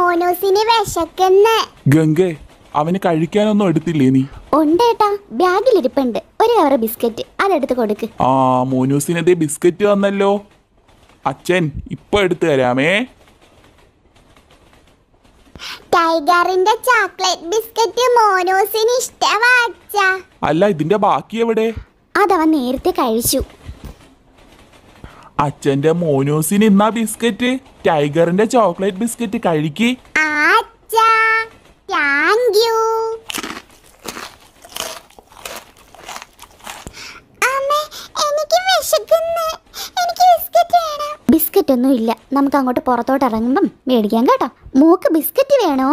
മോനൂസിന് വിശക്കുന്ന് ഗംഗേ അവന് കഴിക്കാനൊന്നും എടുത്തില്ലേ നീ ഉണ്ടേട്ടാ ബാഗിലിരിപ്പുണ്ട് ഒരു കവർ ബിസ്ക്കറ്റ് അതെടുത്ത് കൊടുക്ക് ആ മോനൂസിനതേ ബിസ്ക്കറ്റ് വന്നല്ലോ അച്ഛൻ ഇപ്പൊ എടുത്തു തരാമേ ടൈഗറിന്റെ ചോക്ലേറ്റ് ബിസ്ക്കറ്റ് മോനൂസിന് ഇഷ്ടമാച്ച അല്ല ഇതിന്റെ ബാക്കി എവിടെ അതവൻ നേരത്തെ കഴിച്ചു അച്ഛന്റെ മോനൂസിന് ഇന്നാ ബിസ്ക്കറ്റ് ടൈഗറിന്റെ ചോക്ലേറ്റ് ബിസ്ക്കറ്റ് കഴിക്ക് ആച്ചാ താങ്ക് യു എനിക്ക് വിശക്കുന്നു എനിക്ക് ബിസ്ക്കറ്റ് വേണം ബിസ്ക്കറ്റ് ഒന്നും ഇല്ല നമുക്ക് അങ്ങോട്ട് പുറത്തോട്ട് ഇറങ്ങുമ്പം മേടിക്കാം കേട്ടോ മോക്ക് ബിസ്ക്കറ്റ് വേണോ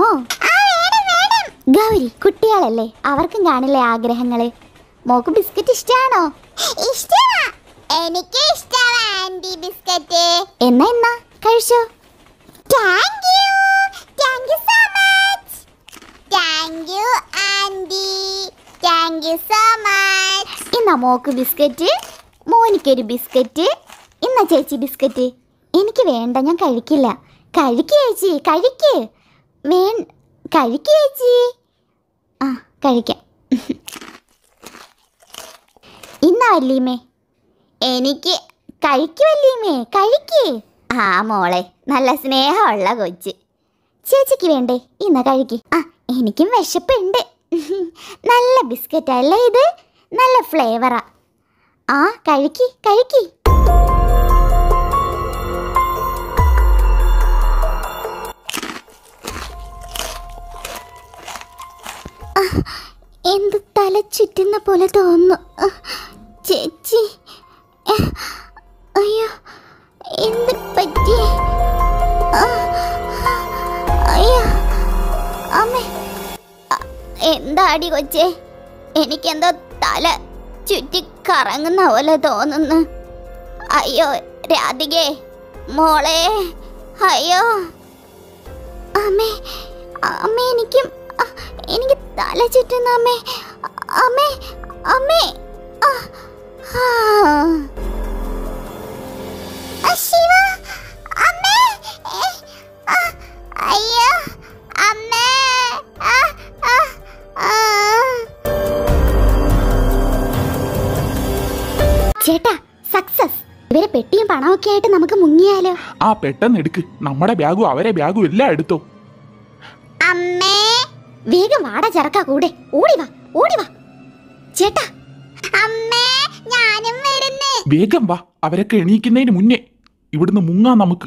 ഗൗരി കുട്ടികളല്ലേ അവർക്കും കാണില്ലേ ആഗ്രഹങ്ങള് മോക്ക് ബിസ്ക്കറ്റ് ഇഷ്ടാണോ ഇഷ്ടമാ എനിക്ക് ഇഷ്ടമാ ആന്റി ബിസ്ക്കറ്റ് എന്നാ എന്നാ കഴിച്ചോ thank you thank you so much thank you aunty thank you so much ഇന്നാ മോക്ക് ബിസ്ക്കറ്റ് മോനിക്കൊരു ബിസ്ക്കറ്റ് ഇന്നാ ചേച്ചി ബിസ്ക്കറ്റ് എനിക്ക് വേണ്ട ഞാൻ കഴിക്കില്ല കഴിക്ക് ചേച്ചി കഴിക്ക് വേ കഴിക്ക് ചേച്ചി ആ കഴിക്കാം ഇന്നാ വല്യമ്മേ എനിക്ക് കഴിക്ക് വല്യമ്മേ കഴിക്ക് ആ മോളെ നല്ല സ്നേഹമുള്ള കൊച്ച് ചേച്ചിക്ക് വേണ്ടേ ഇന്ന കഴിക്ക് ആ എനിക്കും വിശപ്പുണ്ട് നല്ല ബിസ്ക്കറ്റ് അല്ലേ ഇത് നല്ല ഫ്ലേവറാ ആ കഴിക്ക് കഴിക്ക് ആ, എന്ത് തല ചുറ്റുന്ന പോലെ തോന്നുന്നു ആ, ചേച്ചി ആ, അയ്യോ എന്ത് പറ്റി ആ, അയ്യോ അമ്മേ അ, എന്താടി കൊച്ചേ എനിക്കെന്തോ തല ചുറ്റി കറങ്ങുന്ന പോലെ തോന്നുന്നു അയ്യോ രാധികേ മോളെ അയ്യോ അമ്മേ അമ്മേ എനിക്കും അ, എനിക്ക് തല ചുറ്റുന്നു അമ്മേ അമ്മേ അമ്മേ ആ, ആ. ആ, ശിവ അമ്മേ ഏ, ആ, അയ്യോ അമ്മേ ആ, ആ, ആ. ചേട്ടാ സക്സസ് ഇവരെ പെട്ടിയും പണമൊക്കെ ആയിട്ട് നമുക്ക് മുങ്ങിയാലോ ആ പെട്ടെന്ന് എടുക്ക് നമ്മുടെ ബാഗും അവരെ ബാഗും എല്ലാം എടുത്തോ അമ്മേ വേഗം വാട ചെറുക്ക കൂടെ ഓടി വാ ഓടി വാ ചേട്ടാ അമ്മേ ഞാനും വരുന്നേ വേഗം വാ അവരൊക്കെ എണീക്കുന്നതിന് മുന്നേ ഇവിടുന്ന് മുങ്ങാം നമുക്ക്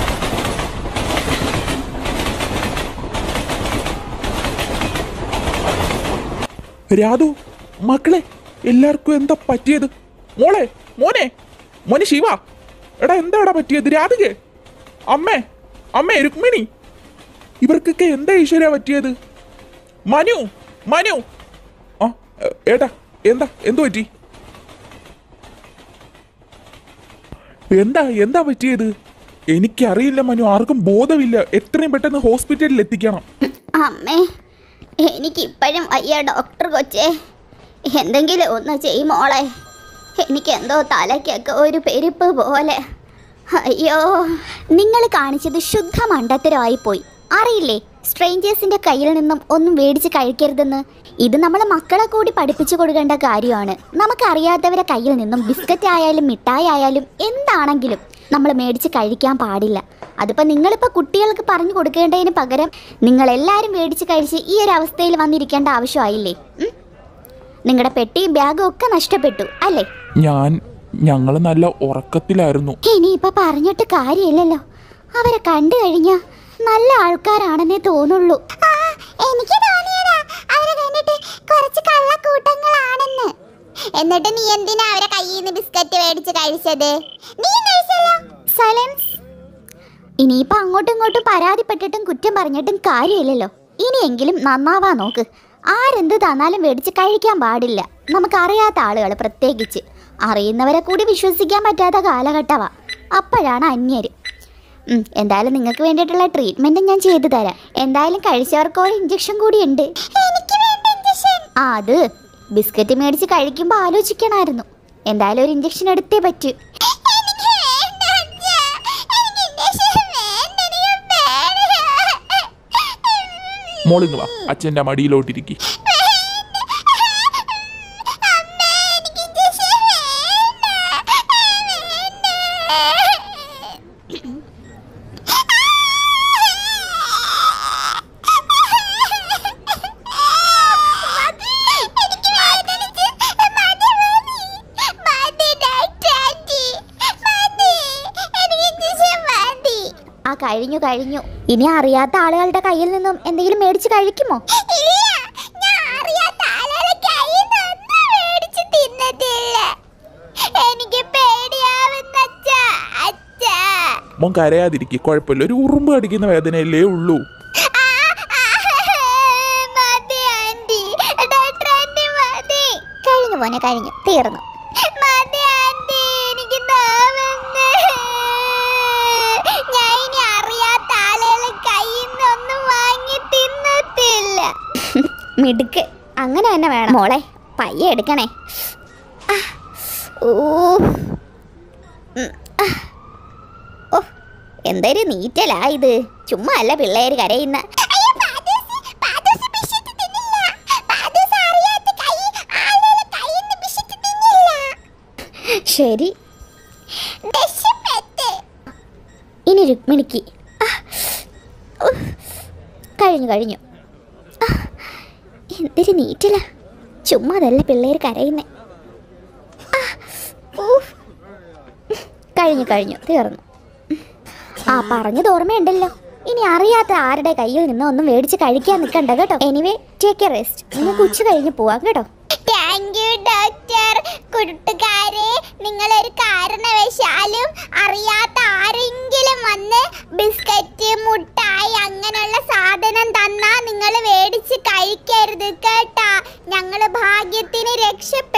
രാധു മക്കളെ എല്ലാവർക്കും എന്താ പറ്റിയത് മോളെ മോനെ മോനെ ശിവ എടാ എന്താടാ പറ്റിയത് രാധികെ അമ്മേ അമ്മേ രുക്മിണി ഇവർക്കൊക്കെ എന്താ ഈശ്വര പറ്റിയത് മനു മനു ആ എ- ഏട്ടാ എന്താ എന്തു പറ്റി എന്താ എന്താ പറ്റിയത് എനിക്കറിയില്ല മനു ആർക്കും ബോധമില്ല എത്രയും പെട്ടെന്ന് ഹോസ്പിറ്റലിൽ എത്തിക്കണം അമ്മേ എനിക്കിപ്പോഴും വയ്യ ഡോക്ടർ കൊച്ചേ എന്തെങ്കിലും ഒന്ന് ചെയ് മോളെ എനിക്കെന്തോ തലയ്ക്കൊക്കെ ഒരു പെരുപ്പ് പോലെ അയ്യോ നിങ്ങൾ കാണിച്ചത് ശുദ്ധ മണ്ടത്തരമായി പോയി അറിയില്ലേ സ്ട്രേഞ്ചേഴ്സിന്റെ കയ്യിൽ നിന്നും ഒന്നും മേടിച്ച് കഴിക്കരുതെന്ന് ഇത് നമ്മൾ മക്കളെ കൂടി പഠിപ്പിച്ചു കൊടുക്കേണ്ട കാര്യമാണ് നമുക്കറിയാത്തവരെ കയ്യിൽ നിന്നും ബിസ്ക്കറ്റ് ആയാലും മിഠായി ആയാലും എന്താണെങ്കിലും നമ്മൾ മേടിച്ച് കഴിക്കാൻ പാടില്ല അതിപ്പോൾ നിങ്ങളിപ്പോൾ കുട്ടികൾക്ക് പറഞ്ഞു കൊടുക്കേണ്ടതിന് പകരം നിങ്ങളെല്ലാവരും മേടിച്ച് കഴിച്ച് ഈ ഒരു അവസ്ഥയിൽ വന്നിരിക്കേണ്ട ആവശ്യമായില്ലേ ഉം? നിങ്ങളുടെ പെട്ടിയും ബാഗും ഒക്കെ നഷ്ടപ്പെട്ടു അല്ലേ ഞാൻ ഞങ്ങൾ നല്ല ഉറക്കത്തിലായിരുന്നു ഇനിയിപ്പൊ പറഞ്ഞിട്ട് കാര്യമില്ലല്ലോ അവരെ കണ്ടു കഴിഞ്ഞാ നല്ല ആൾക്കാരാണെന്നേ തോന്നുള്ളൂ എനിക്ക് തോന്നിയതാ അവരെ കണ്ടിട്ട് കുറച്ച് കള്ളക്കൂട്ടങ്ങളാണെന്ന് എന്നിട്ട് നീ എന്തിനാ അവരെ കയ്യിൽ നിന്ന് ബിസ്ക്കറ്റ് മേടിച്ച് കഴിച്ചത് നീ കഴിച്ചല്ലോ സൈലൻസ് ഇനിയിപ്പോ അങ്ങോട്ടും ഇങ്ങോട്ടും പരാതിപ്പെട്ടിട്ടും കുറ്റം പറഞ്ഞിട്ടും കാര്യമില്ലല്ലോ ഇനിയെങ്കിലും നന്നാവാ നോക്ക് ആരെന്ത് തന്നാലും മേടിച്ച് കഴിക്കാൻ പാടില്ല നമുക്കറിയാത്ത ആളുകൾ പ്രത്യേകിച്ച് അറിയുന്നവരെ കൂടി വിശ്വസിക്കാൻ പറ്റാത്ത കാലഘട്ടമാ അപ്പോഴാണ് അന്യര് ഉം, എന്തായാലും നിങ്ങൾക്ക് വേണ്ടിയിട്ടുള്ള ട്രീറ്റ്മെന്റ് ഞാൻ ചെയ്തു തരാം എന്തായാലും കഴിച്ചവർക്ക് ഒരു ഇഞ്ചക്ഷൻ കൂടി ഉണ്ട് ആ അത് ബിസ്ക്കറ്റ് മേടിച്ച് കഴിക്കുമ്പോൾ ആലോചിക്കണമായിരുന്നു എന്തായാലും ഒരു ഇഞ്ചക്ഷൻ എടുത്തേ പറ്റൂ മോളിങ് വാ അച്ഛൻ്റെ മടിയിലോട്ടിരിക്കി അമ്മേ, എനിക്ക് ഇഞ്ചക്ഷൻ വേണ്ട. മതി. എനിക്ക് വേദനിച്ച്. മതി, മതി. മതി, ഡോക്ടർ ആന്റി. മതി. എനിക്ക് ഇഞ്ചക്ഷൻ മതി. ആ കഴിഞ്ഞു കഴിഞ്ഞു ഇനി അറിയാത്ത ആളുകളുടെ കയ്യിൽ നിന്നും എന്തെങ്കിലും മേടിച്ച് കഴിക്കുമോ ഇല്ല ഞാൻ അറിയാത്ത ആളുകളുടെ കയ്യിൽ നിന്നും മേടിച്ച് തിന്നതില്ല എനിക്ക് പേടിയാവുന്ന അച്ഛാ അച്ഛാ മോൻ കരയാതിരിക്കുക കുഴപ്പമില്ല ഒരു ഉറുമ്പ് കടിക്കുന്ന വേദനയല്ലേ ഉള്ളൂ ആ, ആ, മതി ആന്റി ഡോക്ടർ ആന്റി മതി കഴിഞ്ഞു പോനെ കഴിഞ്ഞു തീർന്നു മതി ആന്റി എനിക്ക് നോവുന്നു ഞാൻ ഇനി അറിയാത്ത ആളുകളെ കയ്യിൽ നിന്നൊന്നും വാങ്ങി തിന്നത്തില്ല മിടുക്ക് അങ്ങനെ തന്നെ വേണം മോളെ പയ്യെ എടുക്കണേ ആ, ഊ. ഉം, ആ. ഓ എന്തൊരു നീറ്റലാ ഇത് ചുമ്മാ അല്ല പിള്ളേര് കരയുന്ന ശരി ഇനി രുക്മിണിക്ക് ആ, ഉഫ്. കഴിഞ്ഞു കഴിഞ്ഞു ആ, എന്തൊരു നീറ്റല ചുമ്മാ അതല്ല പിള്ളേർ കരയുന്നേ ആ, ഊഫ്. കഴിഞ്ഞു കഴിഞ്ഞു തീർന്നു ആ പറഞ്ഞത് ഓർമ്മയുണ്ടല്ലോ ഇനി അറിയാത്ത ആരുടെ കയ്യിൽ നിന്ന് ഒന്നും മേടിച്ച് കഴിക്കാൻ നിൽക്കണ്ട കേട്ടോ എനിവേ ടേക്ക് എ റെസ്റ്റ് നിങ്ങൾക്ക് ഉച്ച കഴിഞ്ഞ് പോവാം കേട്ടോ താങ്ക് യു ഡോക്ടർ കൂട്ടുകാരെ നിങ്ങളൊരു കാരണവശാലും അറിയാത്ത ആരെങ്കിലും വന്ന് ബിസ്ക്കറ്റ് മുട്ടായി അങ്ങനെയുള്ള സാധനം തന്നാ നിങ്ങൾ മേടിച്ച് കഴിക്കരുത് കേട്ടാ ഞങ്ങൾ ഭാഗ്യത്തിന് രക്ഷപ്പെട്ടു